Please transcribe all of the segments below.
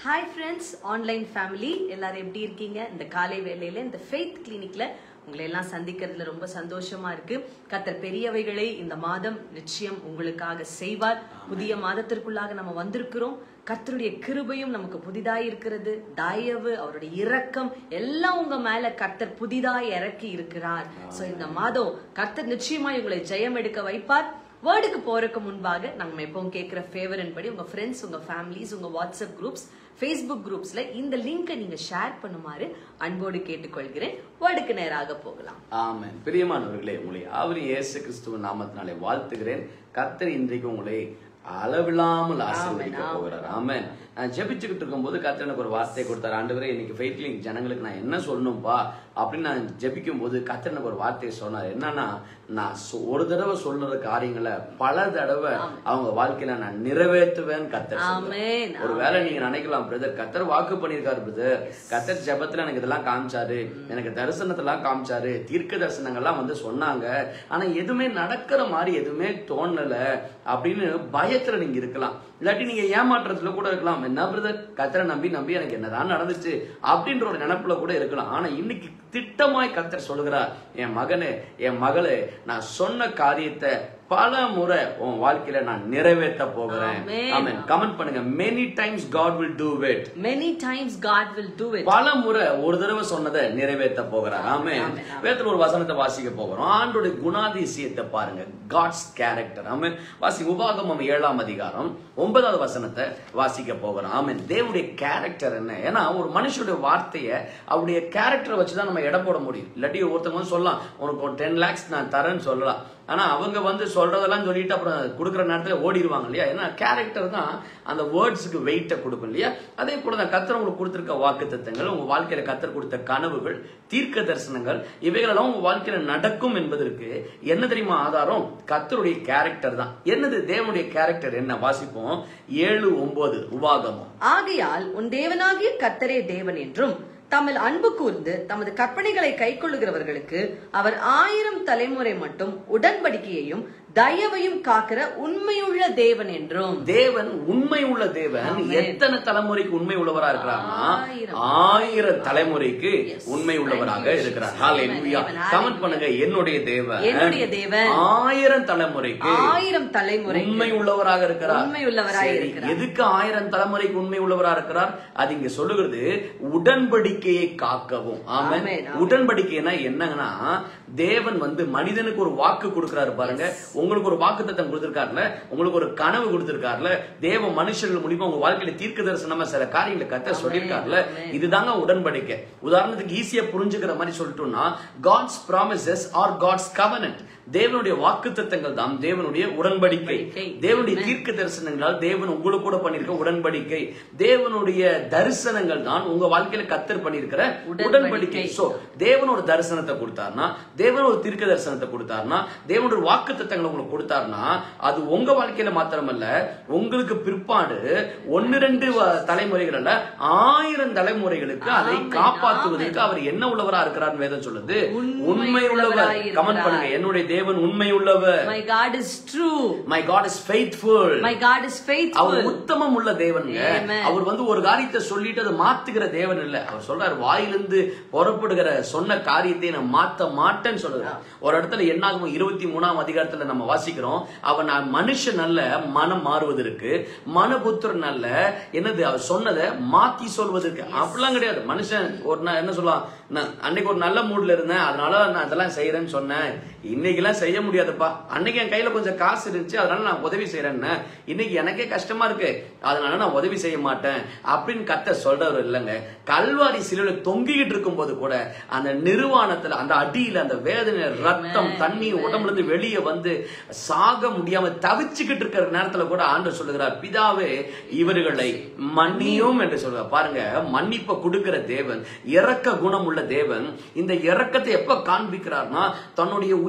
Hi friends online family எல்லாரும் எப்படி இருக்கீங்க இந்த காலை வேளையில இந்த ஃபெய்த் கிளினிக்ல உங்களை எல்லாம் சந்திக்கிறதுல ரொம்ப சந்தோஷமா இருக்கு கத்தர் பெரியவைகளை இந்த மாதம் நிச்சயம் உங்களுக்காக செய்வார் புதிய மாதத்திற்குள்ளாக நம்ம வந்திருக்கிறோம் கர்த்தருடைய கிருபையும் நமக்கு புதிதாய் இருக்கிறது தயவு அவருடைய இரக்கம் எல்லாம் உங்க மேல கர்த்தர் புதிதாய் இறக்கி இருக்கிறார் சோ இந்த மாதம் கர்த்தர் நிச்சயமாய் உங்களை ஜெயம் எடுக்க வைப்பார் வேர்டுக்கு போறதுக்கு முன்பாக நம்ம எப்பவும் கேட்கிற ஃபேவரன் படி உங்க ஃப்ரெண்ட்ஸ் உங்க ஃபேமிலிஸ் உங்க வாட்ஸ்அப் குரூப்ஸ் ஃபேஸ்புக் குரூப்ஸ்ல இந்த லிங்கை நீங்க ஷேர் பண்ணுமாறு அன்போடு கேட்டுக்கொள்கிறேன் வேர்டுக்கு நேராக போகலாம் ஆமென் பிரியமானவர்களே உங்களை யாவரும் இயேசு கிறிஸ்துவ நாமத்தினாலே வாழ்த்துகிறேன் கர்த்தர் இன்றைக்கு உங்களை அளவில்லாமல் ஆசீர்வதிக்க ஆமென், போகிறார் ஆமென் நான் ஜெபிச்சுக்கிட்டு இருக்கும்போது கர்த்தர் எனக்கு ஒரு வார்த்தை கொடுத்தார் ஆண்டவரே இன்னைக்கு ஃபெய்ட்லிங் ஜனங்களுக்கு நான் என்ன சொல்லணும்பா அப்படின்னு நான் ஜெபிக்கும் போது கர்த்தர் எனக்கு ஒரு வார்த்தையை சொன்னார் என்னன்னா நான் சொ- ஒரு தடவை சொல்ற காரியங்களை பல தடவை அவங்க வாழ்க்கையில நான் நிறைவேற்றுவேன் கர்த்தர் சொல்றார். ஆமென், ஒருவேளை நீங்க நினைக்கலாம் பிரதர் கத்தர் வாக்கு பண்ணியிருக்காரு பிரதர் கத்தர் ஜெபத்துல எனக்கு இதெல்லாம் காமிச்சாரு எனக்கு தரிசனத்தெல்லாம் காமிச்சாரு தீர்க்க தரிசனங்கள்லாம் வந்து சொன்னாங்க ஆனா எதுவுமே நடக்கிற மாதிரி எதுவுமே தோணல அப்படின்னு பயத்துல நீங்க இருக்கலாம் இல்லாட்டி நீங்க ஏமாற்றத்துல கூட இருக்கலாம் என்ன பிரதர் கத்தரை நம்பி நம்பி எனக்கு என்னதான் நடந்துச்சு அப்படின்ற ஒரு நினைப்புல கூட இருக்கலாம் ஆனா இன்னைக்கு திட்டமாய் கத்தர் சொல்லுகிறார் என் மகனே என் மகளே நான் சொன்ன காரியத்தை பல முறை உன் வாழ்க்கையில நான் நிறைவேற்ற போகிறேன் ஆமென். ஆமென் கமெண்ட் பண்ணுங்க many times God will do it many times God will do it பல முறை ஒரு தடவை சொன்னதை நிறைவேற்ற போகிறார் ஆமே ஆமென், ஆமென். வேத்துல ஒரு வசனத்தை வாசிக்க போகிறோம் ஆண்டோட குணாதிசயத்தை பாருங்க காட்ஸ் கேரக்டர் ஆமென் வாசி உபாகமம் ஏழாம் அதிகாரம் ஒன்பதாவது வசனத்தை வாசிக்க போகிறோம் ஆமென் தேவனுடைய கேரக்டர் என்ன ஏன்னா ஒரு மனுஷனுடைய வார்த்தையை அவருடைய கேரக்டரை வச்சுதான் நம்ம எடை போட முடியும் இல்லாட்டி ஒருத்தவங்க வந்து சொல்லலாம் உனக்கு ஒரு டென் லேக்ஸ் நான் தரேன்னு சொல்லலாம் ஆனா அவங்க வந்து சொல்றதெல்லாம் சொல்லிட்டு அப்புறம் கொடுக்குற நேரத்துல ஓடிடுவாங்க இல்லையா ஏன்னா கேரக்டர் தான் அந்த வேர்ட்ஸுக்கு வெயிட்டை கொடுக்கும் இல்லையா அதே போல தான் கத்தர் உங்களுக்கு கொடுத்திருக்க வாக்கு தத்தங்கள் உங்க வாழ்க்கையில கத்தர் கொடுத்த கனவுகள் தீர்க்க தரிசனங்கள் இவைகளெல்லாம் உங்க வாழ்க்கையில நடக்கும் என்பதற்கு என்ன தெரியுமா ஆதாரம் கத்தருடைய கேரக்டர் தான் என்னது தேவனுடைய கேரக்டர் என்ன வாசிப்போம் ஏழு ஒன்பது உபாகமம் ஆகையால் உன் தேவனாகிய கர்த்தரே தேவன் என்றும் தம்மில் அன்பு கூர்ந்து தமது கற்பனைகளை கைக்கொள்ளுகிறவர்களுக்கு அவர் ஆயிரம் தலைமுறை மட்டும் உடன்படிக்கையையும் தயவையும் காக்கிற உண்மையுள்ள தேவன் என்றும் தேவன் உண்மை உள்ள தேவன் ஆமென். எத்தனை தலைமுறைக்கு உண்மை உள்ளவரா இருக்கிறார்னா ஆயிரம். ஆயிரம் தலைமுறைக்கு Yes. உண்மை உள்ளவராக Thank you, இருக்கிறார் Jesus. ஹalleluya Amen. கமெண்ட் பண்ணுங்க என்னுடைய தேவன் என்னுடைய தேவன் ஆயிரம் தலைமுறைக்கு ஆயிரம் தலைமுறை உண்மை உள்ளவராக இருக்கிறார் உண்மை உள்ளவராய் சரி, இருக்கிறார். எதுக்கு ஆயிரம் தலைமுறைக்கு உண்மை உள்ளவரா இருக்கிறார் அது இங்க சொல்லுகிறது உடன்படிக்கையை காக்கவும் ஆமென் ஆமென், ஆமென். உடன்படிக்கைனா என்னங்கன்னா தேவன் வந்து மனிதனுக்கு ஒரு வாக்கு கொடுக்கிறாரு பாருங்க உங்களுக்கு ஒரு வாக்கு தத்தம் கொடுத்திருக்காருல உங்களுக்கு ஒரு கனவு கொடுத்திருக்காருல தேவ மனுஷர்கள் மூலியமா உங்க வாழ்க்கையில தீர்க்க தரிசனமா சில காரியங்களை கத்த சொல்லியிருக்காருல ஆமென். இதுதாங்க உடன்படிக்கை உதாரணத்துக்கு ஈஸியா புரிஞ்சுக்கிற மாதிரி சொல்லிட்டோம்னா God's promises are God's covenant தேவனுடைய வாக்கு தத்தங்கள் தான் தேவனுடைய உடன்படிக்கை உடன்படிக்கை. தேவனுடைய Amen. தீர்க்க தரிசனங்களால் தேவன் உங்களுக்கு கூட பண்ணிருக்க உடன்படிக்கை தேவனுடைய தரிசனங்கள் தான் உங்க வாழ்க்கையில கத்தர் பண்ணிருக்கிற உடன்படிக்கை. உடன்படிக்கை சோ தேவன் ஒரு தரிசனத்தை கொடுத்தாருன்னா தேவன் ஒரு தீர்க்க தரிசனத்தை கொடுத்தாருன்னா தேவன் ஒரு வாக்கு தத்தங்களை உங்களுக்கு கொடுத்தாருன்னா அது உங்க வாழ்க்கையில மாத்திரமல்ல உங்களுக்கு பிற்பாடு ஒன்னு ரெண்டு வ- தலைமுறைகள் அல்ல ஆயிரம் தலைமுறைகளுக்கு அதை ஆமென், காப்பாற்றுவதற்கு அவர் என்ன உள்ளவரா இருக்கிறார் வேதம் சொல்லுது உண்மை உண்மை உள்ளவர் உள்ளவராய் கமெண்ட் இருக்கிறார். பண்ணுங்க என்னுடைய தேவன் உண்மை உள்ளவர் my God is true my God is faithful my God is அவர் ஃபெய்த்ஃபுல் உத்தமம் உள்ள தேவனுங்க Amen. அவர் வந்து ஒரு காரியத்தை சொல்லிட்டு அதை மாத்துகிற தேவன் இல்ல அவர் சொல்றாரு வாயிலிருந்து புறப்படுகிற சொன்ன காரியத்தை நான் மாத்த மாட்டேன்னு சொல்றாரு ஒரு இடத்துல என்னாகும் இருபத்தி மூணாம் அதிகாரத்துல நம்ம வாசிக்கிறோம் அவன் நான் மனுஷன் அல்ல மனம் மாறுவதற்கு மனபுத்திரன் அல்ல என்னது அவர் சொன்னதை மாத்தி சொல்வதற்கு அப்படிலாம் கிடையாது மனுஷன் ஒரு நாள் என்ன சொல்லலாம் நான் அன்னைக்கு ஒரு நல்ல மூட்ல இருந்தேன் அதனால நான் அதெல்லாம் செய்யறேன்னு சொன்னேன் இன்னைக்கு எல்லாம் செய்ய முடியாதுப்பா அன்னைக்கு என் கையில கொஞ்சம் காசு இருந்துச்சு அதனால நான் உதவி செய்யறேன்னு இன்னைக்கு எனக்கே கஷ்டமா இருக்கு அதனால நான் உதவி செய்ய மாட்டேன் அப்படின்னு கத்த சொல்றவர் இல்லைங்க கல்வாரி சிலுவையில தொங்கிக்கிட்டு இருக்கும் போது கூட அந்த நிர்வாணத்துல அந்த அடியில அந்த வேதனை ரத்தம் தண்ணி உடம்புல இருந்து வெளியே வந்து சாக முடியாம தவிச்சுக்கிட்டு இருக்கிற நேரத்துல கூட ஆண்டவர் சொல்லுகிறார் பிதாவே இவர்களை மன்னியும் என்று சொல்றார் பாருங்க மன்னிப்பை கொடுக்கிற தேவன் இரக்க குணம் உள்ள தேவன் இந்த இரக்கத்தை எப்ப காண்பிக்கிறார்னா தன்னுடைய உச்சக்கட்ட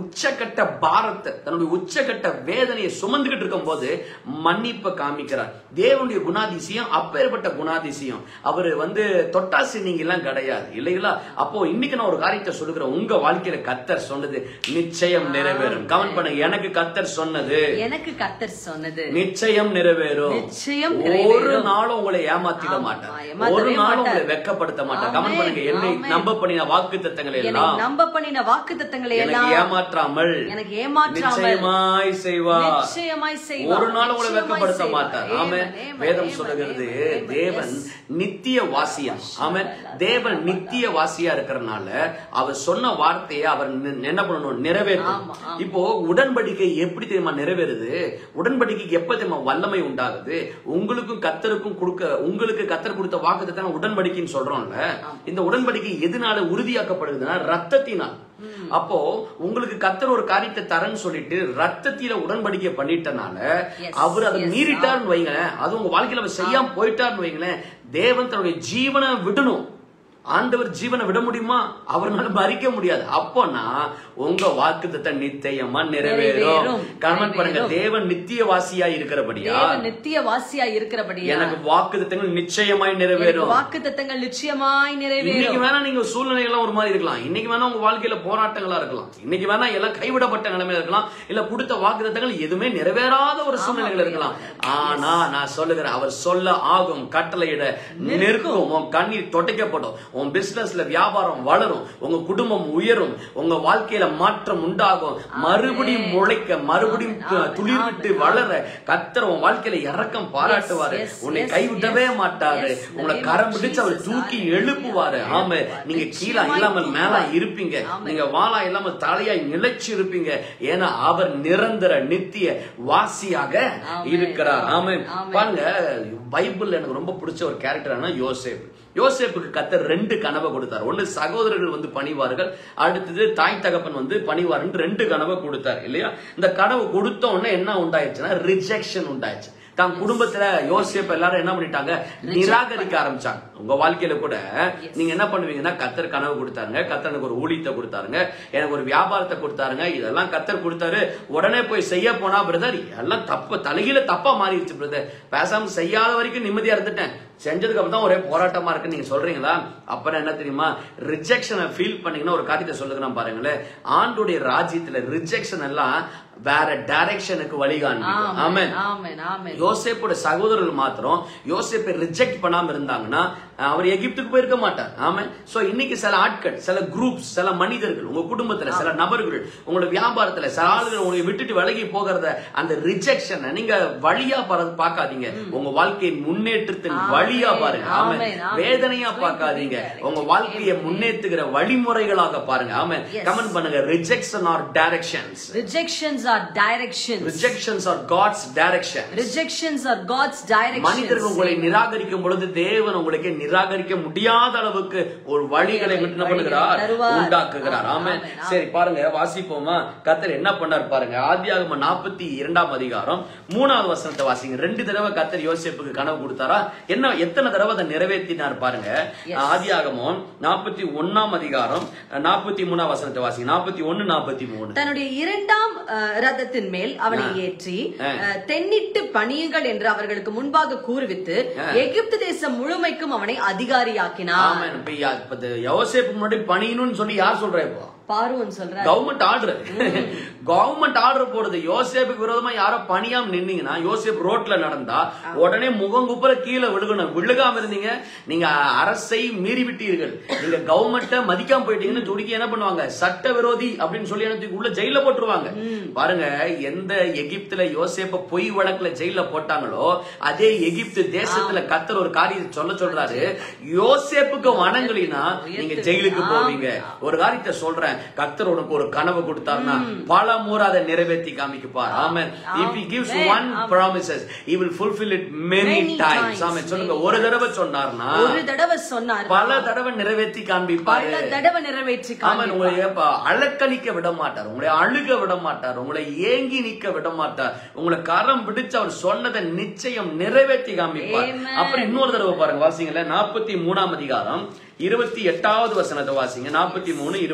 உச்சக்கட்ட பாரத்தை தன்னுடைய உச்சக்கட்ட வேதனையை சுமந்துகிட்டு இருக்கும் போது மன்னிப்பை காமிக்கிறார் தேவனுடைய குணாதிசயம் அப்பேற்பட்ட குணாதிசயம் அவரு வந்து தொட்டாசி நீங்க எல்லாம் கிடையாது இல்லைங்களா அப்போ இன்னைக்கு நான் ஒரு காரியத்தை சொல்லுகிறேன் உங்க வாழ்க்கையில கத்தர் சொன்னது நிச்சயம் நிறைவேறும் கமெண்ட் பண்ணுங்க எனக்கு கத்தர் சொன்னது எனக்கு கத்தர் சொன்னது நிச்சயம் நிறைவேறும் நிச்சயம் ஒரு நிறைவேறும். நாளும் உங்களை ஏமாத்திட ஆமா, மாட்டார் ஏமாத்தவே ஒரு நாளும் உங்களை மாட்டார். வெட்கப்படுத்த மாட்டார் ஆமென், கமெண்ட் பண்ணுங்க என்னை ஆமென். நம்ப பண்ணின வாக்கு தத்தங்களை என்னை எல்லாம் நம்ப பண்ணின வாக்கு தத்தங்களை எனக்கு எல்லாம் ஏமாற்றாமல் எனக்கு ஏமாற்றாமல் நிச்சயமாய் செய்வார் நிச்சயமாய் செய்வார். ஒரு நாள் உங்களை நிச்சயமாய் வெட்கப்படுத்த செய்வார். மாட்டார் ஆமென் Amen, amen, வேதம் amen, சொல்லுகிறது amen, amen. தேவன் Yes. நித்திய வாசியம் ஆமென் தேவன் நித்திய வாசியா இருக்கிறனால அவர் சொன்ன வார்த்தையை அவர் நி- என்ன பண்ணணும் நிறைவேற்றணும் ஆமா, ஆமா. இப்போ உடன்படிக்கை எப்படி தெரியுமா நிறைவேறுது உடன்படிக்கைக்கு எப்ப தெரியுமா வல்லமை உண்டாகுது உங்களுக்கும் கத்தருக்கும் கொடுக்க உங்களுக்கு கத்தர் கொடுத்த வாக்கு தான் உடன்படிக்கைன்னு சொல்றோம்ல இந்த உடன்படிக்கை எதனால உறுதியாக்கப்படுதுன்னா ரத்தத்தினால் அப்போ உங்களுக்கு கத்தர் ஒரு காரியத்தை தரேன்னு சொல்லிட்டு ரத்தத்தில உடன்படிக்கை பண்ணிட்டனால Yes, அவர் அதை yes, மீறிட்டாருன்னு வைங்களேன் அது உங்க வாழ்க்கையில அவர் செய்யாம போயிட்டாருன்னு வைங்களேன் தேவன் தன்னுடைய ஜீவனை விடணும் ஆண்டவர் ஜீவனை விட முடியுமா அவர்னால மறிக்க முடியாது அப்போனா உங்க வாக்குத்தத்தை நிச்சயமா நிறைவேறும் நிறைவேறும். கமெண்ட் பண்ணுங்க நிறைவேறும். தேவன் நித்தியவாசியா இருக்கிறபடியா தேவன் நித்திய வாசியா இருக்கிறபடியா எனக்கு வாக்குத்தத்தங்கள் நிச்சயமாய் நிறைவேறும் வாக்கு தத்தங்கள் நிச்சயமாய் இன்னைக்கு நிறைவேறும் வேணா நீங்க சூழ்நிலைகள்லாம் ஒரு மாதிரி இருக்கலாம் இன்னைக்கு வேணா உங்க வாழ்க்கையில போராட்டங்களா இருக்கலாம் இன்னைக்கு வேணா எல்லாம் கைவிடப்பட்ட நிலைமையில இருக்கலாம் இல்ல கொடுத்த வாக்குத்தத்தங்கள் எதுவுமே நிறைவேறாத ஒரு சூழ்நிலைகள் இருக்கலாம் ஆனா நான் சொல்லுகிறேன் அவர் சொல்ல ஆகும் கட்டளையிட நிற்கும் உன் கண்ணீர் தொடைக்கப்படும் உன் பிசினஸ்ல வியாபாரம் வளரும் உங்க குடும்பம் உயரும் உங்க வாழ்க்கையில மாற்றம் உண்டாகும் மறுபடியும் முளைக்க மறுபடியும் து- துளிர்விட்டு வளர கத்தர் உன் வாழ்க்கையில இறக்கம் பாராட்டுவாரு yes, உன்னை yes, கைவிடவே yes, மாட்டாரு yes, in the உங்களை name கரம் of பிடிச்சு அவர் Jesus, தூக்கி hallelujah. எழுப்புவாரு ஆமா நீங்க கீழே நிச்சயமாய் இல்லாமல் மேல தூக்குவார். இருப்பீங்க ஆமென். நீங்க வாழா இல்லாமல் தலையாய் நிலைச்சு இருப்பீங்க ஏன்னா அவர் நிரந்தர நித்திய வாசியாக ஆமென். இருக்கிறார் ஆமென் ஆமென். பாருங்க பைபிள்ல எனக்கு ரொம்ப பிடிச்ச ஒரு கேரக்டர்னா யோசேப் யோசேப்புக்கு கத்தர் ரெண்டு கனவை கொடுத்தார் ஒண்ணு சகோதரர்கள் வந்து பணிவார்கள் அடுத்தது தாய் தகப்பன் வந்து பணிவார்னு ரெண்டு கனவை கொடுத்தார் இல்லையா இந்த கனவு கொடுத்த உடனே என்ன உண்டாயிடுச்சுன்னா ரிஜெக்ஷன் உண்டாயிடுச்சு தன் குடும்பத்துல யோசேப் எல்லாரும் என்ன பண்ணிட்டாங்க நிராகரிக்க ஆரம்பிச்சாங்க உங்க வாழ்க்கையில கூட நீங்க என்ன பண்ணுவீங்கன்னா கத்தர் கனவு கொடுத்தாருங்க கத்தர் எனக்கு ஒரு ஊழியத்தை கொடுத்தாருங்க எனக்கு ஒரு வியாபாரத்தை கொடுத்தாருங்க இதெல்லாம் கத்தர் கொடுத்தாரு உடனே போய் செய்ய போனா பிரதர் எல்லாம் தப்பு தலைகீழ தப்பா மாறிடுச்சு பிரதர் பேசாம செய்யாத வரைக்கும் நிம்மதியா இருந்துட்டேன் செஞ்சதுக்கு அப்புறம் தான் ஒரே போராட்டமா இருக்கு நீங்க சொல்றீங்களா அப்புறம் என்ன தெரியுமா ரிஜெக்ஷனை ஃபீல் பண்ணீங்கன்னா ஒரு காரியத்தை சொல்லுகிறேன் பாருங்களேன் ஆண்டுடைய ராஜ்யத்துல ரிஜெக்ஷன் எல்லாம் வேற டைரக்ஷனுக்கு வழி காண்பிக்கும் ஆமென் ஆமென் ஆமென் யோசேப்போட சகோதரர்கள் மாத்திரம் யோசேப்பை ரிஜெக்ட் பண்ணாம இருந்தாங்கன்னா அஹ், அவர் எகிப்துக்கு போயிருக்க மாட்டார் ஆமா சோ இன்னைக்கு சில ஆட்கள் சில குரூப்ஸ் சில மனிதர்கள் உங்க குடும்பத்துல சில நபர்கள் உங்களோட வியாபாரத்துல சில ஆளுகள் உங்களை விட்டுட்டு விலகி போகிறத அந்த ரிஜெக்ஷனை நீங்க வழியா பார- பார்க்காதீங்க உங்க வாழ்க்கையின் முன்னேற்றத்தின் வழியா பாருங்க ஆமா ஆமென், ஆமென். வேதனையா பார்க்காதீங்க உங்க வாழ்க்கையை முன்னேற்றுகிற வழிமுறைகளாக பாருங்க ஆமா கமெண்ட் பண்ணுங்க rejection are directions rejections are directions rejections are God's direction rejections are god's directions மனிதர்கள் உங்களை நிராகரிக்கும் பொழுது தேவன் உங்களுக்கு நிராகரிக்க முடியாத அளவுக்கு ஒரு வழிகளை விட்டு என்ன பண்ணுகிறார் தருவார். உண்டாக்குகிறார் ஆமே ஆமென், ஆமென். சரி பாருங்க வாசிப்போமா கத்தர் என்ன பண்ணார் பாருங்க ஆதியாகம நாற்பத்தி இரண்டாம் அதிகாரம் மூணாவது வசனத்தை வாசிங்க ரெண்டு தடவை கத்தர் யோசேப்புக்கு கனவு கொடுத்தாரா என்ன எத்தனை தடவை அதை நிறைவேற்றினார் பாருங்க ஆதியாகமம் நாற்பத்தி ஒன்னாம் அதிகாரம் நாற்பத்தி மூணாம் வசனத்தை வாசிங்க நாற்பத்தி ஒன்னு நாற்பத்தி மூணு தன்னுடைய இரண்டாம் அஹ், ரதத்தின் மேல் அவனை ஏற்றி அஹ், தென்னிட்டு பணியுங்கள் என்று அவர்களுக்கு முன்பாக கூறுவித்து எகிப்து தேசம் முழுமைக்கும் அவனை அதிகாரியாக்கினார் ஆமென் இப்ப யா- இப்ப இந்த யோசேப்பு முன்னாடி பணியணும்னு சொல்லி யார் சொல்றா இப்போ பார்வன் சொல்ற கவர்மெண்ட் ஆர்டர் கவர்மெண்ட் ஆர்டர் போடுது யோசேப்புக்கு விரோதமா யாரோ பணியாம நின்னீங்கன்னா யோசேப் ரோட்ல நடந்தா உடனே முகங்குப்புற கீழே விழுகணும் விழுகாம இருந்தீங்க நீங்க அரசை மீறி விட்டீர்கள் நீங்க கவர்மெண்ட்ட மதிக்காம போயிட்டீங்கன்னு துடிக்க என்ன பண்ணுவாங்க சட்ட விரோதி அப்படின்னு சொல்லி என்ன தூக்கி உள்ள ஜெயில போட்டுருவாங்க பாருங்க எந்த எகிப்துல யோசேப்ப பொய் வழக்குல ஜெயில போட்டாங்களோ அதே எகிப்து தேசத்துல கத்தர் ஒரு காரியத்தை சொல்ல சொல்றாரு யோசேப்புக்கு வணங்கலினா நீங்க ஜெயிலுக்கு போவீங்க ஒரு காரியத்தை சொல்றேன் கத்தர் உனக்கு ஒரு கனவு கொடுத்தாருன்னா பல முறை அதை நிறைவேற்றி காமிக்கப்பார் ஆமென் if he gives one promises he will fulfill it many Many times times. ஆமென் சொல்லுங்க ஒரு தடவை சொன்னார்னா ஒரு தடவை சொன்னார் பல தடவை நிறைவேற்றி காண்பிப்பாரு பல தடவை நிறைவேற்றி ஆமென் காண்பிப்பார். உங்களை எப்ப அழக்கழிக்க விட மாட்டார் உங்களை அழுக விட மாட்டார் உங்களை ஏங்கி நிக்க விட மாட்டார் உங்களை கரம் பிடிச்சு அவர் சொன்னதை நிச்சயம் நிறைவேற்றி காமிப்பார் Amen. அப்புறம் இன்னொரு தடவை பாருங்க வாசிங்களேன் நாற்பத்தி மூணாம் அதிகாரம் இருபத்தி எட்டாவது வசனத்தை வாசிங்க நாற்பத்தி மூணு இருபத்தி எட்டு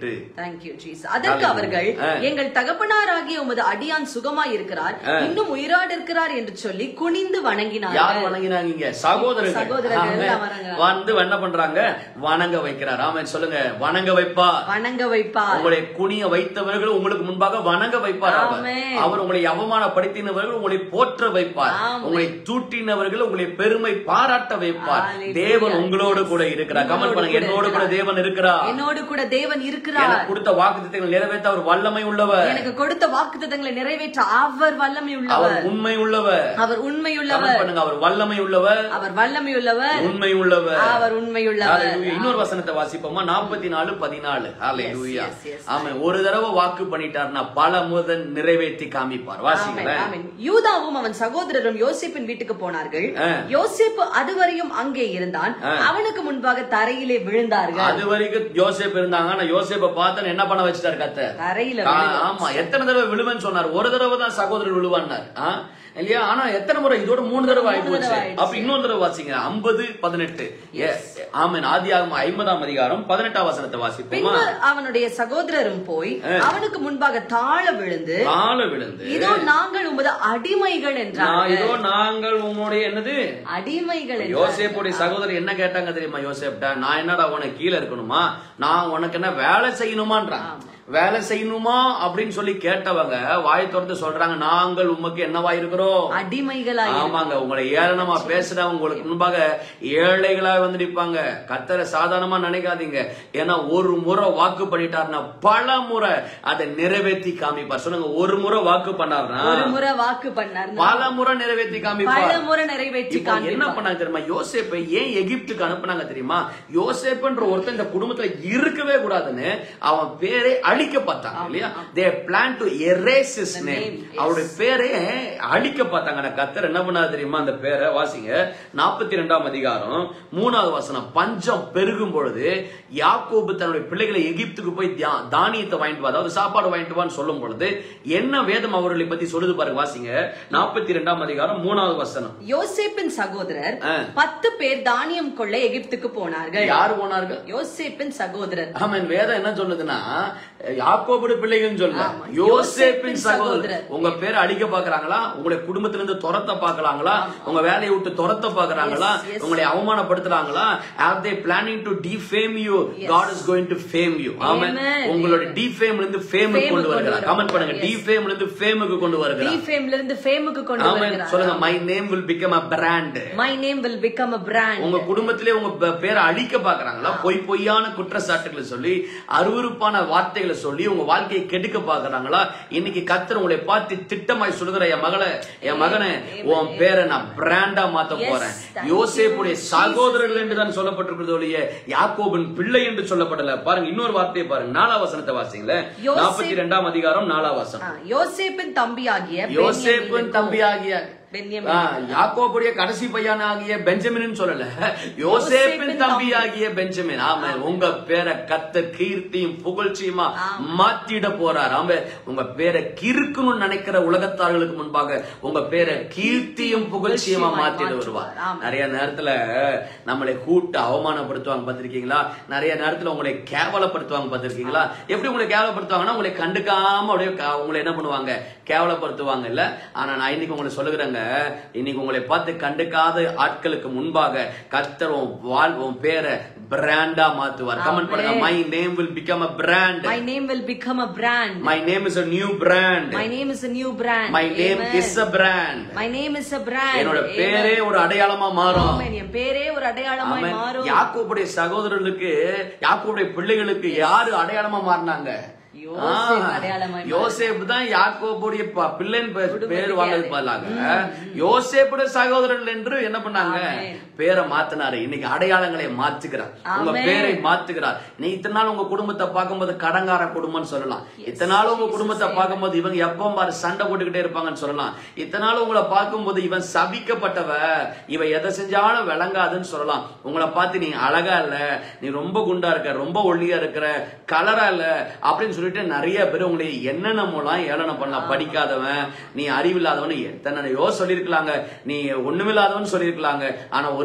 உண்டு தேங்க்யூ ஜீஸ் அதற்கு Hallelujah. அவர்கள் ஆ. எங்கள் தகப்பனாராகிய உமது அடியான் சுகமாய் இருக்கிறார் இன்னும் உயிரோடு இருக்கிறார் என்று சொல்லி குனிந்து யார் வணங்கினார்கள் வணங்கினாங்க இங்க சகோதரர்கள் சகோதரர்கள் ஆமென். எல்லாம் வணங்குறாங்க. வந்து என்ன பண்றாங்க வணங்க வைக்கிறார் ஆமென் சொல்லுங்க வணங்க வைப்பா வணங்க வைப்பார் உங்களை குனிய வைத்தவர்கள் உங்களுக்கு முன்பாக வணங்க வைப்பார் அவர். ஆமென். அவர் உங்களை அவமானப்படுத்தினவர்கள் உங்களை போற்ற வைப்பார் ஆமென். உங்களை தூட்டினவர்கள் உங்களை பெருமை பாராட்ட வைப்பார் Hallelujah. தேவன் உங்களோடு கூட இருக்கிறார் கமெண்ட் உங்களோடு பண்ணுங்க கூட என்னோடு கூட இருக்கிறார். தேவன் இருக்கிறார் என்னோடு கூட தேவன் இருக்கிறார் எனக்கு கொடுத்த வாக்குத்தத்தங்களை நிறைவேற்ற அவர் வல்லமை உள்ளவர் எனக்கு கொடுத்த வாக்குத்தத்தங்களை நிறைவேற்ற அவர் வல்லமை அவர் உள்ளவர் உண்மை உள்ளவர் அவர் உண்மையுள்ளவர் கமெண்ட் பண்ணுங்க அவர் வல்லமை உள்ளவர் அவர் வல்லமை உள்ளவர் உண்மை உள்ளவர் அவர் உண்மையுள்ளவர் Hallelujah. இன்னொரு வசனத்தை வாசிப்போமா நாற்பத்தி நாலு பதினாலு Hallelujah. yes, yes. ஆமென் ஒரு தடவை வாக்கு பண்ணிட்டார்னா பல முதல் நிறைவேற்றி காமிப்பார் ஆமென், வாசிங்களேன் ஆமென். யூதாவும் அவன் சகோதரரும் யோசேப்பின் வீட்டுக்கு போனார்கள் ஆ. யோசேப்பு அதுவரையும் அங்கே இருந்தான் அவனுக்கு முன்பாக தரையிலே விழுந்தார்கள் அது வரைக்கும் யோசேப் இருந்தாங்க ஆனா யோசேப்ப பார்த்தா என்ன பண்ண வச்சுட்டாரு கத்த தரையில ஆ, விழு- ஆமா எத்தனை தடவை விழுவேன்னு சொன்னார் ஒரு தடவை தான் சகோதரர் விழுவான்னார் ஆ? இல்லையா ஆனா எத்தனை முறை இதோட மூணு தடவை ஆகி மூணு போச்சு தடவை ஆயிடுச்சு. அப்ப இன்னொரு தடவை வாசிங்க ஐம்பது பதினெட்டு ஆமென் ஆதி ஆகும் ஐம்பதாம் அதிகாரம் பதினெட்டாம் வசனத்தை வாசிப்போமா பின்பு அவனுடைய சகோதரரும் போய் அவனுக்கு முன்பாக தாழ விழுந்து கால விழுந்து இதோ நாங்கள் உமது அடிமைகள் நான் என்றார் இதோ நாங்கள் உங்களுடைய என்னது அடிமைகள் என்றார் யோசேப்புடைய சகோதரர் என்ன கேட்டாங்க தெரியுமா யோசேப்ட நான் என்னடா உனக்கு கீழே இருக்கணுமா நான் உனக்கு என்ன வேலை செய்யணுமான்றான் வேலை செய்யணுமா அப்படின்னு சொல்லி கேட்டவங்க வாய் திறந்து சொல்றாங்க நாங்கள் உமக்கு என்னவா இருக்கிறோம் அடிமைகளாய் ஆமாங்க உங்களை ஏளனமா பேசுறவங்க உங்களுக்கு முன்பாக ஏழைகளா வந்து நிப்பாங்க கத்தரை சாதாரணமா நினைக்காதீங்க ஏன்னா ஒரு முறை வாக்கு பண்ணிட்டாருன்னா பல முறை அதை நிறைவேற்றி காமிப்பார் சொல்லுங்க ஒரு முறை வாக்கு பண்ணாருன்னா ஒரு முறை வாக்கு பண்ணார் பல முறை நிறைவேற்றி பல காமிப்பார் முறை நிறைவேற்றி இப்போ என்ன காண்பிப்பார் பண்ணாங்க தெரியுமா யோசேப்பை ஏன் எகிப்துக்கு அனுப்புனாங்க தெரியுமா யோசேப்புன்ற ஒருத்தன் இந்த குடும்பத்துல இருக்கவே கூடாதுன்னு அவன் பேரை அழிக்க பார்த்தாங்க இல்லையா they plan to erase his name name, yes. அவருடைய பேரை அழிக்க பார்த்தாங்க ஆனா கத்தர் என்ன பண்ணாரு தெரியுமா அந்த பேரை வாசிங்க நாற்பத்தி ரெண்டாம் அதிகாரம் மூணாவது வசனம் பஞ்சம் பெருகும் பொழுது யாக்கோபு தன்னுடைய பிள்ளைகளை எகிப்துக்கு போய் தியா- தானியத்தை வாங்கிட்டு வா அதாவது சாப்பாடு வாங்கிட்டு வான்னு சொல்லும் பொழுது என்ன வேதம் அவர்களை பத்தி சொல்லுது பாருங்க வாசிங்க நாற்பத்தி ரெண்டாம் அதிகாரம் மூணாவது வசனம் யோசேப்பின் சகோதரர் ஆ. பத்து பேர் தானியம் கொள்ள எகிப்துக்கு போனார்கள் யாரு போனார்கள் யோசேப்பின் சகோதரர் ஆமென் வேதம் என்ன சொல்லுதுன்னா யாக்கோபுடைய பிள்ளைகள் சொல்ல ஆமா. யோசேப்பின் யோசேப்பின் சகோதரர் சகோதரர். உங்க பேரை அழிக்க பாக்குறாங்களா உங்களுடைய குடும்பத்துல இருந்து துரத்த பாக்குறாங்களா உங்க வேலையை விட்டு துரத்த பாக்குறாங்களா Yes, yes. உங்களை அவமானப்படுத்துறாங்களா are they planning to defame you god is going to fame you amen Amen. உங்களுடைய defame ல இருந்து fame க்கு Fame கொண்டு க்கு வருகிறார் கொண்டு கமெண்ட் பண்ணுங்க வருகிறார். Yes. defame ல இருந்து fame க்கு கொண்டு வருகிறார் ஃபேம்ல இருந்து ஃபேமுக்கு கொண்டு ஆமென் வருகிறார் சொல்லுங்க my name will become a brand my name will become a brand உங்க குடும்பத்திலே உங்க பே- பேரை அழிக்க பாக்குறாங்களா பொய் பொய்யான குற்றச்சாட்டுகளை சொல்லி அருவருப்பான வார்த்தைகளை சொல்லி உங்க வாழ்க்கையை கெடுக்க பாக்குறாங்களா இன்னைக்கு கத்தர் உங்களை பார்த்து திட்டமாய் சொல்லுகிற என் மகளை என் மகனை உன் பேரை நான் பிராண்டா மாத்த Yes, போறேன் thank யோசேப்புடைய you, சகோதரர்கள் என்று தான் சொல்லப்பட்டிருக்கிறது ஒழிய யாக்கோபின் பிள்ளை என்று சொல்லப்படல பாருங்க இன்னொரு வார்த்தையை பாருங்க நாலாம் வசனத்தை வாசிங்களேன் யோசேப் நாற்பத்தி ரெண்டாம் அதிகாரம் நாலாம் வசனம் யோசேப்பின் தம்பியாகிய யோசேப்பின் தம்பி ஆகிய பென்யமீன் யாக்கோபுடைய கடைசி பையன் ஆகிய பெஞ்சமின் சொல்லல யோசேப்பின் தம்பி ஆகிய பெஞ்சமின் ஆமா உங்க பேரை கத்த கீர்த்தியும் புகழ்ச்சியுமா மாத்திட போறார் ஆமா உங்க பேரை கிறுக்கணும்னு நினைக்கிற உலகத்தார்களுக்கு முன்பாக உங்க பேரை கீர்த்தியும் புகழ்ச்சியுமா மாத்திட வருவார் ஆமா. நிறைய நேரத்துல நம்மளை கூட்டு அவமானப்படுத்துவாங்க பார்த்திருக்கீங்களா நிறைய நேரத்துல உங்களை கேவலப்படுத்துவாங்க பார்த்திருக்கீங்களா எப்படி உங்களை கேவலப்படுத்துவாங்கன்னா உங்களை கண்டுக்காம அப்படியே க- உங்களை என்ன பண்ணுவாங்க கேவலப்படுத்துவாங்க இல்ல ஆனா நான் இன்னைக்கு உங்களை சொல்லுகிறேங்க இன்னைக்கு உங்களை பார்த்து கண்டுக்காத ஆட்களுக்கு முன்பாக கர்த்தர் உன் வாழ் உன் பேரை பிராண்டா மாத்துவார் கமெண்ட் பண்ணுங்க my name will become a brand my name will become a brand my name is a new brand my name is a new brand my name is a brand my name is a brand என்னோட பேரே ஒரு அடையாளமா மாறும் என் பேரே ஒரு அடையாளமாய் ஆமென். மாறும் யாக்கோபுடைய சகோதரர்களுக்கு யாக்கோபுடைய பிள்ளைகளுக்கு யாரு அடையாளமா மாறினாங்க யோசேப் ஆ, அடையாளமாய் யோசேப்பு தான் யாக்கோபுடைய ப- பிள்ளைன்னு பே- பேர் குடும்பத்துக்கே வாங்கறது அது. பதிலாக யோசேப்புடைய சகோதரர்கள் என்று என்ன பண்ணாங்க ஆமென். பேரை மாத்தினாரு இன்னைக்கு அடையாளங்களை மாத்துகிறார் உங்க ஆமென். பேரை மாத்துகிறார் நீ இத்தனை நாள் உங்க குடும்பத்தை பார்க்கும்போது கடங்கார குடும்பம்னு சொல்லலாம் இத்தனை நாள் உங்க குடும்பத்தை பார்க்கும்போது இவங்க எப்போ பாரு சண்டை போட்டுக்கிட்டே இருப்பாங்கன்னு சொல்லலாம் இத்தனை நாள் உங்களை பார்க்கும்போது இவன் சபிக்கப்பட்டவ இவன் எதை செஞ்சாலும் விளங்காதுன்னு சொல்லலாம் உங்களை பார்த்து நீ அழகா இல்ல நீ ரொம்ப குண்டா இருக்க ரொம்ப ஒல்லியா இருக்கிற கலரா இல்ல அப்படின்னு சொல்லிட்டு நிறைய பேர் உங்களை என்னென்னமோலாம் ஏளனம் பண்ணலாம் படிக்காதவன் நீ அறிவில்லாதவன் எத்தனையோ சொல்லியிருக்கலாங்க நீ ஒண்ணுமில்லாதவன் சொல்லியிருக்கலாங்க ஆனா ஒரே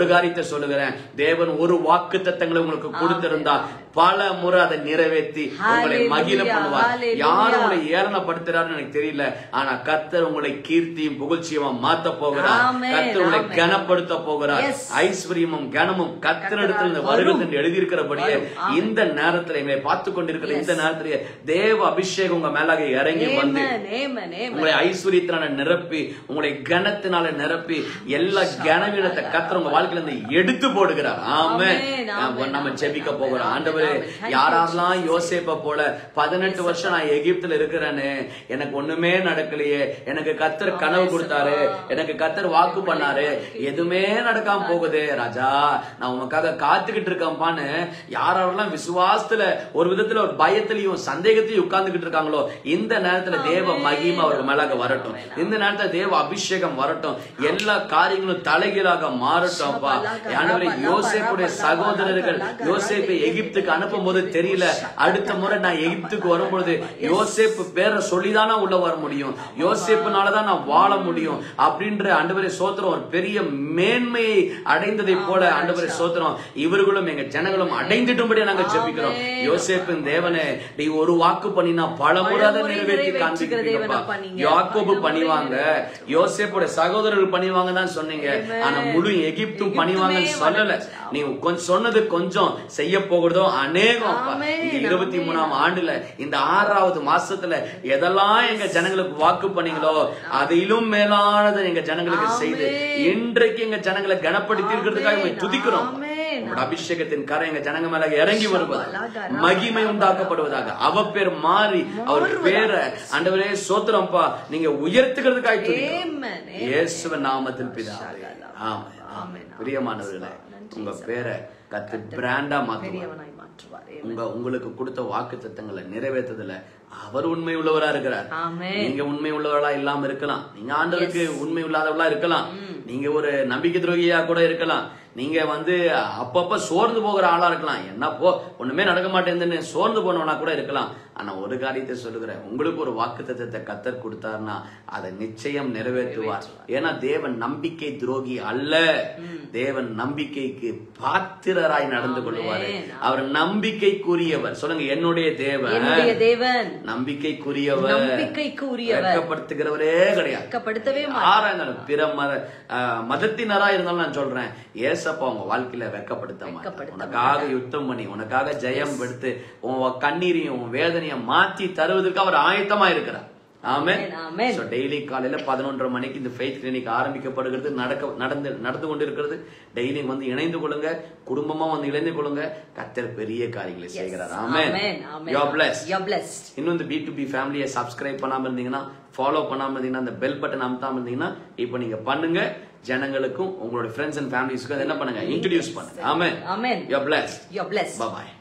ஒரு காரியத்தை சொல்லுகிறேன் தேவன் ஒரு வாக்கு தத்தங்களை உங்களுக்கு கொடுத்திருந்தா பல முறை அதை நிறைவேற்றி உங்களை Hallelujah, மகிழ பண்ணுவார் hallelujah. யார் உங்களை ஏளனப்படுத்துறாருன்னு எனக்கு தெரியல ஆனா கர்த்தர் உங்களை கீர்த்தியும் புகழ்ச்சியுமா மாத்த போகிறார் Amen, கர்த்தர் உங்களை amen. கனப்படுத்த போகிறார் Yes. ஐஸ்வர்யமும் கனமும் கர்த்தரிடத்தில் இருந்து கர்த்தரால் வருகிறது வரும். என்று எழுதியிருக்கிறபடியே வரும். Amen. இந்த நேரத்துல எங்களை பார்த்து கொண்டிருக்கிற Yes. இந்த நேரத்திலே தேவ அபிஷேகம் உங்க மேலாக இறங்கி வந்து Amen, amen, amen. உங்களை ஐஸ்வர்யத்தினால நிரப்பி உங்களை கனத்தினால நிரப்பி எல்லா கனவீனத்தை கர்த்தர் உங்க வாழ்க்கையில இருந்து எடுத்து போடுகிறார் ஆமே Amen, amen, நம்ம amen, ஜெபிக்க amen, போகிறோம் amen, ஆண்டவரே amen. Thank you, யாரெல்லாம் யோசேப்ப போல பதினெட்டு வருஷம் நான் எகிப்துல இருக்கிறேன்னு எனக்கு ஒண்ணுமே நடக்கலையே எனக்கு கத்தர் கனவு கொடுத்தாரு எனக்கு கத்தர் வாக்கு பண்ணாரு எதுவுமே நடக்காம போகுது ராஜா நான் உனக்காக காத்துக்கிட்டு இருக்கேன்ப்பான்னு யாரெல்லாம் விசுவாசத்துல ஒரு விதத்துல ஒரு பயத்திலையும் சந்தேகத்தையும் உட்கார்ந்துகிட்டு இருக்காங்களோ இந்த நேரத்துல தேவ மகிமை அவருக்கு மேலாக வரட்டும் இந்த நேரத்துல தேவ அபிஷேகம் வரட்டும் எல்லா காரியங்களும் தலைகீழாக மாறட்டும் அப்பா ஆண்டவரே யோசேப்புடைய சகோதரர்கள் யோசேப்பை எகிப்துக்கு அனுப்பும் போது தெரியல அடுத்த முறை நான் எகிப்துக்கு வரும்பொழுது யோசேப்பு பேரை சொல்லிதானா உள்ள வர முடியும் யோசேப்புனாலதான் நான் வாழ முடியும் அப்படின்ற ஆண்டவரே சோத்திரம் ஒரு பெரிய மேன்மையை அடைந்ததை போல ஆண்டவரே சோத்திரம் இவர்களும் எங்க ஜனங்களும் அடைந்துட்டும்படியா நாங்க ஜெபிக்கிறோம் யோசேப்பின் தேவனே நீ ஒரு வாக்கு பண்ணினா பல முறை அதை பலமுறை நிறைவேற்றி நிறைவேற்றுகிற தேவனா காண்பிக்கிறப்பா பண்ணீங்க. யாக்கோபு பலமுறை பண்ணிவாங்க யோசேப்போட சகோதரர்கள் பண்ணிவாங்க தான் சொன்னீங்க ஆனா முழு எகிப்தும் பண்ணிவாங்கன்னு சொல்லல நீ கொஞ்சம் சொன்னது கொஞ்சம் செய்ய போகிறதோ அநேகம் அப்பா. ஆமென், இந்த இருபத்தி மூணாம் ஆண்டுல இந்த ஆறாவது மாசத்துல எதெல்லாம் எங்க ஜனங்களுக்கு வாக்கு பண்ணீங்களோ அதிலும் மேலானதை எங்க ஜனங்களுக்கு செய்து இன்றைக்கு எங்க ஜனங்களை கனப்படுத்தி இருக்கிறதுக்காக உம்மை துதிக்கிறோம் ஆமென். உங்களோட அபிஷேகத்தின் கரை எங்க ஜனங்க மேல இறங்கி வருவதாக மகிமை உண்டாக்கப்படுவதாக அவ பேர் மாறி அவர் பேரை ஆண்டவரே சோத்திரம்ப்பா நீங்க உயர்த்துகிறதுக்காக துதிக்கிறோம். Amen, amen. இயேசுவின் நாமத்தில் பிதாவே ஆமென் ஆமென். பிரியமானவர்களே உங்க பேரை கத்து பிராண்டா மாத்துவார் பெரியவனாய் மாற்றுவார் Amen. உங்க உங்களுக்கு கொடுத்த வாக்கு தத்தங்களை நிறைவேற்றதுல அவர் உண்மை உள்ளவரா இருக்கிறார் ஆமென். நீங்க உண்மை உள்ளவர்களா இல்லாம இருக்கலாம் நீங்க ஆண்டவருக்கு உண்மை இல்லாதவளா இருக்கலாம் நீங்க ஒரு நம்பிக்கை துரோகியா கூட இருக்கலாம் நீங்க வந்து அப்பப்ப சோர்ந்து போகிற ஆளா இருக்கலாம் என்னப்போ ஒண்ணுமே நடக்க மாட்டேங்குதுன்னு சோர்ந்து போனவனா கூட இருக்கலாம் ஆனா ஒரு காரியத்தை சொல்லுகிறேன் உங்களுக்கு ஒரு வாக்கு தத்தத்தை கத்தர் கொடுத்தாருன்னா அதை நிச்சயம் நிறைவேற்றுவார் ஏன்னா தேவன் நம்பிக்கை துரோகி அல்ல தேவன் நம்பிக்கைக்கு பாத்திரராய் நடந்து கொள்வாரு அவர் நம்பிக்கைக்குரியவர் சொல்லுங்க என்னுடைய தேவன் என்னுடைய தேவன் நம்பிக்கைக்குரியவர் நம்பிக்கைக்கு உரியவர் வெட்கப்படுத்துகிறவரே கிடையாது வெட்கப்படுத்தவே யாரா இருந்தாலும் பிற மத ஆஹ், மதத்தினரா இருந்தாலும் நான் சொல்றேன் ஏசப்பா உங்க வாழ்க்கையில வெட்கப்படுத்த மாட்டார் வெட்கப்படுத்த உனக்காக யுத்தம் பண்ணி உனக்காக ஜெயம் எடுத்து உன் கண்ணீரையும் உன் வேதனையும் மாத்தி தருவதற்கு அவர் ஆயத்தமா இருக்கிறார் ஆமே ஆமென். So, டெய்லி காலையில பதினொன்றரை மணிக்கு இந்த ஃபெய்த் கிளினிக் ஆரம்பிக்கப்படுகிறது நடக்க நடந்து நடந்து கொண்டிருக்கிறது டெய்லி வந்து இணைந்து கொள்ளுங்க குடும்பமா வந்து இணைந்து கொள்ளுங்க கத்தர் பெரிய காரியங்களை செய்கிறார் amen Amen, amen. You are blessed You're blessed. இன்னும் இந்த பி டு பி ஃபேமிலியை சப்ஸ்கிரைப் பண்ணாம இருந்தீங்கன்னா ஃபாலோ பண்ணாம இருந்தீங்கன்னா அந்த பெல் பட்டன் அமுத்தாம இருந்தீங்கன்னா இப்போ நீங்க பண்ணுங்க ஜனங்களுக்கும் உங்களோட ஃப்ரெண்ட்ஸ் அண்ட் ஃபேமிலிஸ்க்கும் அதை என்ன பண்ணுங்க இன்ட்ரடியூஸ் பண்ணுங்க amen Amen. You are blessed You're blessed. By